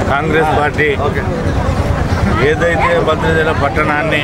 Congress party ఏదైతే భద్రాచల పట్టణాన్ని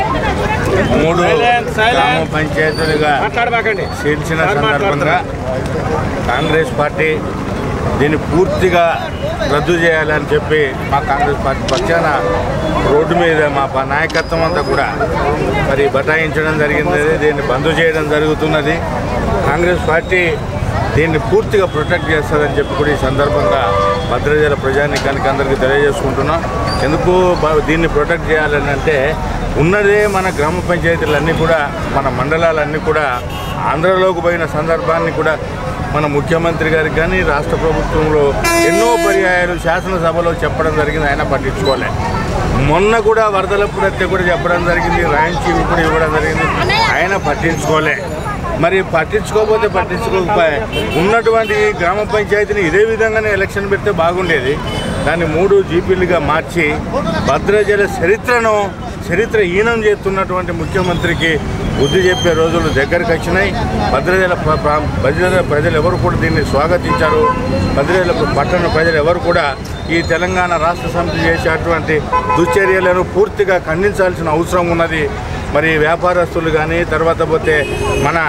మూడు గ్రామ పంచాయతీలుగా చేర్చిన సందర్భంగా కాంగ్రెస్ పార్టీ దీన్ని పూర్తిగా రద్దు చేయాలని చెప్పి మా కాంగ్రెస్ పార్టీ పక్షాన రోడ్డు మీద మా ప- నాయకత్వం అంతా కూడా మరి బటాయించడం జరిగింది దీన్ని బంద్ చేయడం జరుగుతున్నది కాంగ్రెస్ పార్టీ దీన్ని పూర్తిగా ప్రొటెక్ట్ చేస్తుందని చెప్పి కూడా ఈ సందర్భంగా భద్రాచల ప్రజానికానికి అందరికీ తెలియజేసుకుంటున్నాం ఎందుకు బ- దీన్ని ప్రొటెక్ట్ చేయాలని అంటే ఉన్నదే మన గ్రామ పంచాయతీలన్నీ కూడా మన మండలాలన్నీ కూడా ఆంధ్రలోకి పోయిన సందర్భాన్ని కూడా మన ముఖ్యమంత్రి గారికి కానీ రాష్ట్ర ప్రభుత్వంలో ఎన్నో పర్యాయాలు శాసనసభలో చెప్పడం జరిగింది ఆయన పట్టించుకోలే మొన్న కూడా వరదలప్పుడు అయితే కూడా చెప్పడం జరిగింది రాయించి కూడా ఇవ్వడం జరిగింది ఆయన పట్టించుకోలే మరి పట్టించుకోకపోతే పట్టించుకోకపోయే ఉన్నటువంటి గ్రామ పంచాయతీని ఇదే విధంగానే ఎలక్షన్ పెడితే బాగుండేది దాన్ని మూడు జీపీలుగా మార్చి భద్రాచల చరిత్రను చరిత్ర హీనం చేస్తున్నటువంటి ముఖ్యమంత్రికి బుద్ధి చెప్పే రోజులు దగ్గరకు వచ్చినాయి భద్రాచల ప్ర- ప్ర- భద్రాచల ప్రజలు ఎవరు కూడా దీన్ని స్వాగతించారు భద్రాచల పట్టణ ప్రజలు ఎవరు కూడా ఈ తెలంగాణ రాష్ట్ర సమితి చేసేటువంటి దుశ్చర్యలను పూర్తిగా ఖండించాల్సిన అవసరం ఉన్నది మరి వ్యాపారస్తులు కానీ తర్వాత పోతే మన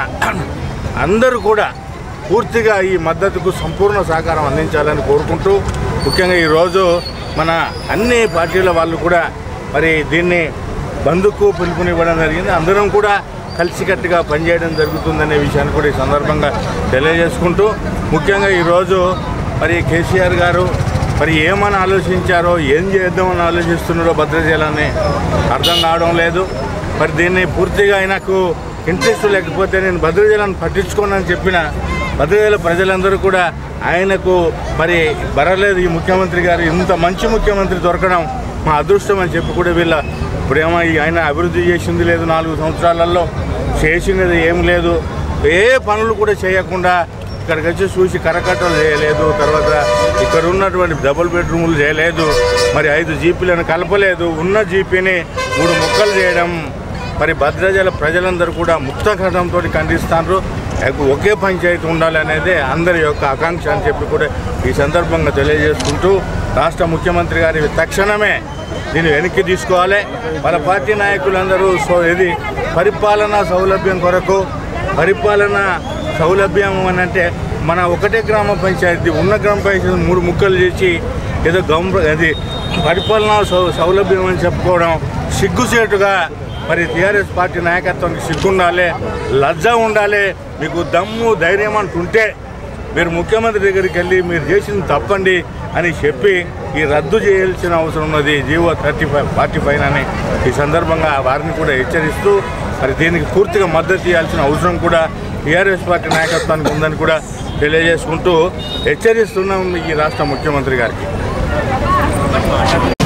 అందరూ కూడా పూర్తిగా ఈ మద్దతుకు సంపూర్ణ సహకారం అందించాలని కోరుకుంటూ ముఖ్యంగా ఈరోజు మన అన్ని పార్టీల వాళ్ళు కూడా మరి దీన్ని బంధుకు పిలుపునివ్వడం జరిగింది అందరం కూడా కలిసికట్టుగా పనిచేయడం జరుగుతుందనే విషయాన్ని కూడా ఈ సందర్భంగా తెలియజేసుకుంటూ ముఖ్యంగా ఈరోజు మరి కేసీఆర్ గారు మరి ఏమని ఆలోచించారో ఏం చేద్దామని ఆలోచిస్తున్నారో భద్రాచలాన్ని అర్థం కావడం లేదు మరి దీన్ని పూర్తిగా ఆయనకు ఇంట్రెస్ట్ లేకపోతే నేను భద్రాచలాన్ని పట్టించుకోనని చెప్పిన భద్రాచల ప్రజలందరూ కూడా ఆయనకు మరి బరలేదు ఈ ముఖ్యమంత్రి గారు ఇంత మంచి ముఖ్యమంత్రి దొరకడం మా అదృష్టం అని చెప్పి కూడా వీళ్ళ ఇప్పుడేమో ఈ ఆయన అభివృద్ధి చేసింది లేదు నాలుగు సంవత్సరాలలో చేసినది ఏం లేదు ఏ పనులు కూడా చేయకుండా ఇక్కడికి వచ్చి చూసి కరకట్టలు చేయలేదు తర్వాత ఇక్కడ ఉన్నటువంటి డబుల్ బెడ్రూములు చేయలేదు మరి ఐదు జీపీలను కలపలేదు ఉన్న జీపీని మూడు ముక్కలు చేయడం మరి భద్రాచల ప్రజలందరూ కూడా ముక్తఘటంతో ఖండిస్తారు ఒకే పంచాయతీ ఉండాలనేదే అందరి యొక్క ఆకాంక్ష అని చెప్పి కూడా ఈ సందర్భంగా తెలియజేసుకుంటూ రాష్ట్ర ముఖ్యమంత్రి గారి తక్షణమే దీన్ని వెనక్కి తీసుకోవాలి వాళ్ళ పార్టీ నాయకులందరూ సో ఇది పరిపాలనా సౌలభ్యం కొరకు పరిపాలన సౌలభ్యం అని అంటే మన ఒకటే గ్రామ పంచాయతీ ఉన్న గ్రామ పంచాయతీ మూడు ముక్కలు చేసి ఏదో గమ్ అది పరిపాలనా సౌ సౌలభ్యం అని చెప్పుకోవడం సిగ్గుసేటుగా మరి టీఆర్ఎస్ పార్టీ నాయకత్వానికి సిగ్గుండాలి లజ్జ ఉండాలి మీకు దమ్ము ధైర్యం అంటుంటే మీరు ముఖ్యమంత్రి దగ్గరికి వెళ్ళి మీరు చేసింది తప్పండి అని చెప్పి ఈ రద్దు చేయాల్సిన అవసరం ఉన్నది GO thirty five forty five అని ఈ సందర్భంగా వారిని కూడా హెచ్చరిస్తూ మరి దీనికి పూర్తిగా మద్దతు ఇవ్వాల్సిన అవసరం కూడా టీఆర్ఎస్ పార్టీ నాయకత్వానికి ఉందని కూడా తెలియజేసుకుంటూ హెచ్చరిస్తున్నాం ఈ రాష్ట్ర ముఖ్యమంత్రి గారికి